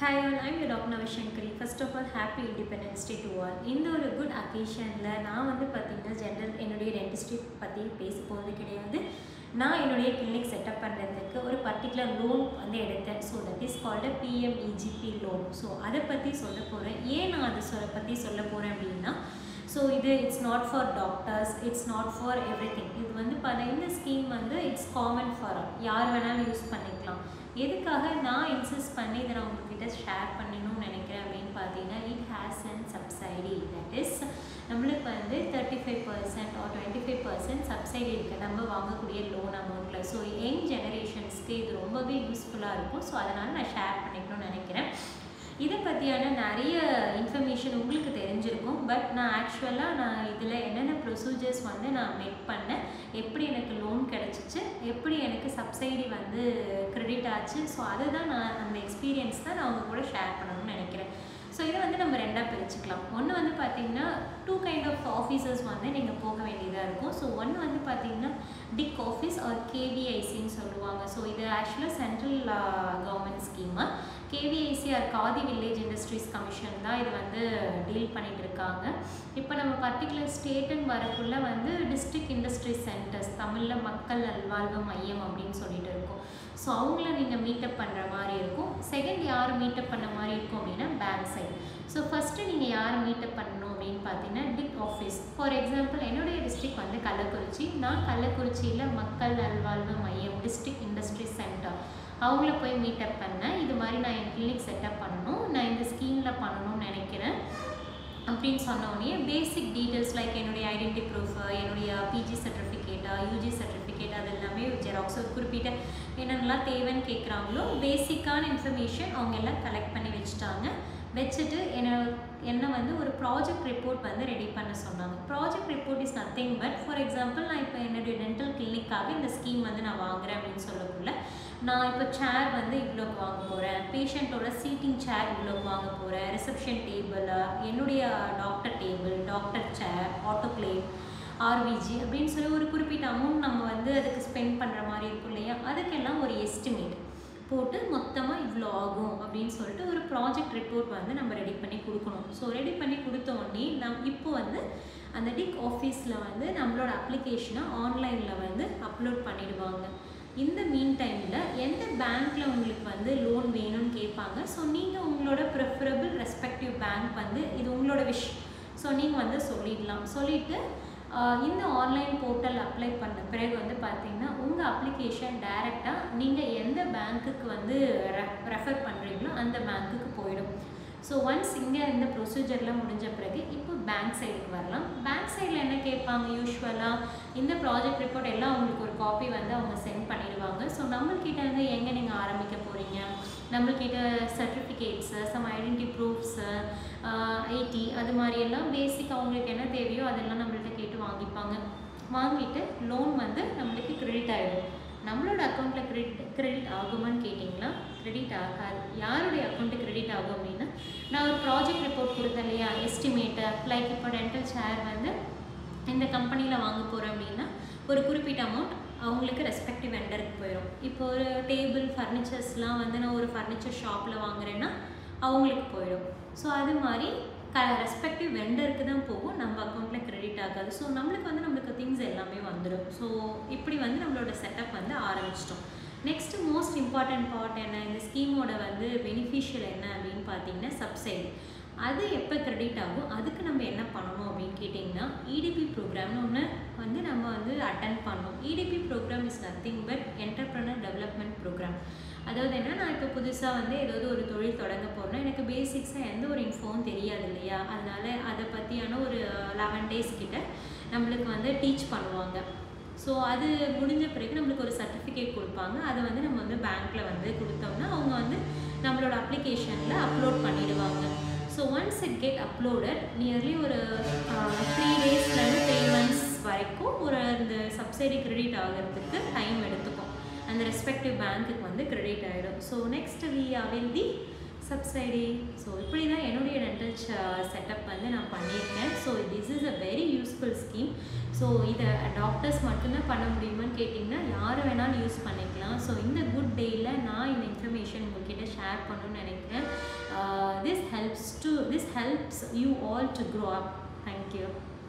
hi all I'm you doctor Navasankari first of all happy independence day to all இந்த ஒரு good அக்கேஷனில் நான் வந்து பார்த்தீங்கன்னா ஜென்ரல் என்னுடைய டென்டிஸ்ட்ரி பற்றி பேச போகிறது கிடையாது நான் என்னுடைய கிளினிக் செட்டப் பண்ணுறதுக்கு ஒரு பர்டிகுலர் லோன் வந்து எடுத்தேன் so that is called PMEGP loan so அதை பற்றி சொல்ல போகிறேன் ஏன் நான் அதை சொல்ல பற்றி சொல்ல போகிறேன் அப்படின்னா ஸோ இது it's not for doctors it's not for everything இது வந்து பார்த்தா இந்த ஸ்கீம் வந்து இட்ஸ் காமன் ஃபார் யார் வேணாலும் யூஸ் பண்ணிக்கலாம் எதுக்காக நான் இன்சிஸ்ட் பண்ணி இதை நான் உங்ககிட்ட ஷேர் பண்ணணும்னு நினைக்கிறேன் அப்படின்னு பார்த்தீங்கன்னா it has and subsidy that is நம்மளுக்கு வந்து thirty five percent or twenty five percent subsidy இருக்குது நம்ம வாங்கக்கூடிய லோன் அமௌண்ட்டில் ஸோ யங் ஜெனரேஷன்ஸ்க்கு இது ரொம்பவே யூஸ்ஃபுல்லாக இருக்கும் ஸோ அதனால் நான் ஷேர் பண்ணிக்கணும்னு நினைக்கிறேன் இதை பற்றியான நிறைய இன்ஃபர்மேஷன் உங்களுக்கு தெரிஞ்சிருக்கும் பட் நான் ஆக்சுவலாக நான் இதில் என்னென்ன ப்ரொசீஜர்ஸ் வந்து நான் மேக் பண்ணேன் எப்படி எனக்கு லோன் கிடச்சிச்சு எப்படி எனக்கு சப்சைடி வந்து கிரெடிட் ஆச்சு ஸோ அதை தான் நான் அந்த எக்ஸ்பீரியன்ஸ் தான் நான் அவங்க கூட ஷேர் பண்ணணும்னு நினைக்கிறேன் ஸோ இதை வந்து நம்ம ரெண்டாக பிரிச்சுக்கலாம் ஒன்று வந்து பார்த்திங்கன்னா டூ கைண்ட் ஆஃப் ஆஃபீஸர்ஸ் வந்து நீங்கள் போக வேண்டியதாக இருக்கும் ஸோ ஒன்று வந்து பார்த்திங்கன்னா டிக் ஆஃபீஸ் ஆர் கேவிஐசின்னு சொல்லுவாங்க ஸோ இது ஆக்சுவலாக central government scheme KVIC or Khadi village industries commission தான் இது வந்து டீல் பண்ணிகிட்டு இருக்காங்க இப்போ நம்ம பர்டிகுலர் ஸ்டேட்டுன்னு வரக்குள்ள வந்து டிஸ்ட்ரிக்ட் இண்டஸ்ட்ரி சென்டர்ஸ் தமிழில் மக்கள் நல்வாழ்வு மையம் அப்படின்னு சொல்லிட்டு இருக்கோம் ஸோ அவங்கள நீங்கள் மீட்டப் பண்ணுற மாதிரி இருக்கும் செகண்ட் யார் மீட்டப் பண்ண மாதிரி இருக்கும் அப்படின்னா பேங்க் சைடு ஸோ ஃபஸ்ட்டு நீங்கள் யார் மீட்டப் பண்ணணும் அப்படின்னு பார்த்தீங்கன்னா டிக் ஆஃபீஸ் ஃபார் எக்ஸாம்பிள் என்னுடைய டிஸ்ட்ரிக் வந்து கள்ளக்குறிச்சி நான் கள்ளக்குறிச்சியில் மக்கள் நல்வாழ்வு மையம் டிஸ்ட்ரிக்ட் இண்டஸ்ட்ரி சென்டர் அவங்கள போய் மீட்டப் பண்ணேன் இது மாதிரி நான் என் கிளினிக் செட்டப் பண்ணணும் நான் இந்த ஸ்கீமில் பண்ணணும்னு நினைக்கிறேன் அப்படின்னு சொன்னோடனே பேசிக் டீட்டெயில்ஸ் லைக் என்னுடைய ஐடென்டி ப்ரூஃப் என்னுடைய பிஜி சர்டிஃபிகேட்டா யூஜி சர்டிஃபிகேட் அது எல்லாமே ஜெராக்ஸ் குறிப்பிட்ட என்னென்னலாம் தேவைன்னு கேட்குறாங்களோ பேசிக்கான இன்ஃபர்மேஷன் அவங்க எல்லாம் கலெக்ட் பண்ணி வச்சுட்டாங்க வச்சுட்டு என்ன என்ன வந்து ஒரு ப்ராஜெக்ட் ரிப்போர்ட் வந்து ரெடி பண்ண சொன்னாங்க project report is nothing but for example நான் இப்போ என்னுடைய டென்டல் கிளினிக்காக இந்த ஸ்கீம் வந்து நான் வாங்குறேன் அப்படின்னு சொல்லக்குள்ள நான் இப்போ சேர் வந்து இவ்வளோக்கு வாங்க போகிறேன் பேஷண்ட்டோட சீட்டிங் சேர் இவ்வளோக்கு வாங்க போகிறேன் ரிசப்ஷன் டேபிள் என்னுடைய doctor table doctor chair autoclave RVG அப்படின்னு சொல்லி ஒரு குறிப்பிட்ட அமௌண்ட் நம்ம வந்து அதுக்கு ஸ்பெண்ட் பண்ணுற மாதிரி இருக்கும் இல்லையா அதுக்கெல்லாம் ஒரு எஸ்டிமேட் போட்டு மொத்தமாக இவ்வளோ ஆகும் அப்படின்னு சொல்லிட்டு ஒரு ப்ராஜெக்ட் ரிப்போர்ட் வந்து நம்ம ரெடி பண்ணி கொடுக்கணும் ஸோ ரெடி பண்ணி கொடுத்த உடனே நம் இப்போ வந்து அந்த டிக் ஆஃபீஸில் வந்து நம்மளோட அப்ளிகேஷனை ஆன்லைனில் வந்து அப்லோட் பண்ணிடுவாங்க இந்த மீன் டைமில் எந்த பேங்க்கில் உங்களுக்கு வந்து லோன் வேணும்னு கேட்பாங்க ஸோ நீங்கள் உங்களோட ப்ரிஃபரபிள் ரெஸ்பெக்டிவ் பேங்க் வந்து இது உங்களோட விஷ் ஸோ நீங்கள் வந்து சொல்லிடலாம் சொல்லிவிட்டு இந்த ஆன்லைன் போர்ட்டல் அப்ளை பண்ண பிறகு வந்து பார்த்தீங்கன்னா உங்கள் அப்ளிகேஷன் டைரெக்டாக நீங்கள் எந்த பேங்க்குக்கு வந்து ரெஃபர் பண்ணுறீங்களோ அந்த பேங்க்குக்கு போயிடும் ஸோ ஒன்ஸ் இங்கே இந்த ப்ரொசீஜர்லாம் முடிஞ்ச பிறகு இப்போ பேங்க் சைடுக்கு வரலாம் பேங்க் சைடில் என்ன கேட்பாங்க யூஸ்வலாக இந்த ப்ராஜெக்ட் ரிப்போர்ட் எல்லாம் உங்களுக்கு ஒரு காப்பி வந்து அவங்க சென்ட் பண்ணிடுவாங்க ஸோ நம்மள்கிட்ட வந்து எங்கே நீங்கள் ஆரம்பிக்க போகிறீங்க நம்மள்கிட்ட certificates some identity proofs ID அது மாதிரியெல்லாம் பேசிக் அவங்களுக்கு என்ன தேவையோ அதெல்லாம் நம்மள்ட்ட கேட்டு வாங்கிப்பாங்க வாங்கிட்டு லோன் வந்து நம்மளுக்கு கிரெடிட் ஆகிடும் நம்மளோட அக்கௌண்ட்டில் கிரெடிட் கிரெடிட் ஆகுமான்னு கேட்டிங்களா கிரெடிட் ஆகாது யாருடைய அக்கௌண்ட்டு கிரெடிட் ஆகும் அப்படின்னா நான் ஒரு ப்ராஜெக்ட் ரிப்போர்ட் கொடுத்தேன் இல்லையா எஸ்டிமேட்டர் லைக் இப்போ டென்டல் சேர் வந்து இந்த கம்பெனியில் வாங்க போகிறேன் அப்படின்னா ஒரு குறிப்பிட்ட அமௌண்ட் அவங்களுக்கு ரெஸ்பெக்டிவ் வெண்டருக்கு போயிடும் இப்போ ஒரு டேபிள் ஃபர்னிச்சர்ஸ்லாம் வந்து நான் ஒரு ஃபர்னிச்சர் ஷாப்பில் வாங்குறேன்னா அவங்களுக்கு போயிடும் ஸோ அது மாதிரி க ரெஸ்பெக்டிவ் வெண்டருக்கு தான் போகும் நம்ம அக்கௌண்ட்டில் கிரெடிட் ஆகாது ஸோ நம்மளுக்கு வந்து நம்மளுக்கு திங்ஸ் எல்லாமே வந்துடும் ஸோ இப்படி வந்து நம்மளோட செட்டப் வந்து ஆரம்பிச்சிட்டோம் நெக்ஸ்ட் மோஸ்ட் இம்பார்ட்டன்ட் பார்ட் என்ன இந்த ஸ்கீமோட வந்து பெனிஃபிஷியல் என்ன அப்படின்னு பார்த்தீங்கன்னா சப்சைடி அது எப்போ கிரெடிட் ஆகும் அதுக்கு நம்ம என்ன பண்ணணும் அப்படின்னு கேட்டிங்கன்னா இடிபி ப்ரோக்ராம்னு ஒன்று வந்து நம்ம வந்து அட்டன் பண்ணோம் EDP program is nothing but entrepreneur development program அதாவது என்ன நான் இப்போ புதுசாக வந்து ஏதாவது ஒரு தொழில் தொடங்க போகிறேன்னா எனக்கு பேசிக்ஸாக எந்த ஒரு இன்ஃபோவும் தெரியாது இல்லையா அதனால் அதை பற்றியான ஒரு லெவன் டேஸ் கிட்ட நம்மளுக்கு வந்து டீச் பண்ணுவாங்க ஸோ அது முடிஞ்ச பிறகு நம்மளுக்கு ஒரு சர்டிஃபிகேட் கொடுப்பாங்க அதை வந்து நம்ம வந்து பேங்க்கில் வந்து கொடுத்தோம்னா அவங்க வந்து நம்மளோட அப்ளிகேஷனில் அப்லோட் பண்ணிடுவாங்க so once it get uploaded nearly ஒரு த்ரீ டேஸ்லேருந்து த்ரீ மந்த்ஸ் வரைக்கும் ஒரு இந்த சப்சிடி கிரெடிட் ஆகிறதுக்கு டைம் எடுத்துக்கும் அந்த ரெஸ்பெக்டிவ் பேங்க்குக்கு வந்து கிரெடிட் ஆகிடும் so next we will the subsidy so இப்படி தான் என்னுடைய டென்டல் செட்டப் வந்து நான் பண்ணியிருக்கேன் so this is a very useful scheme so இதை டாக்டர்ஸ் மட்டும்தான் பண்ண முடியுமான்னு கேட்டிங்கன்னா யார் வேணாலும் யூஸ் பண்ணிக்கலாம் ஸோ இந்த குட் டேயில் நான் இந்த இன்ஃபர்மேஷன் உங்கள்கிட்ட ஷேர் பண்ணணும்னு நினைக்கிறேன் this helps you all to grow up thank you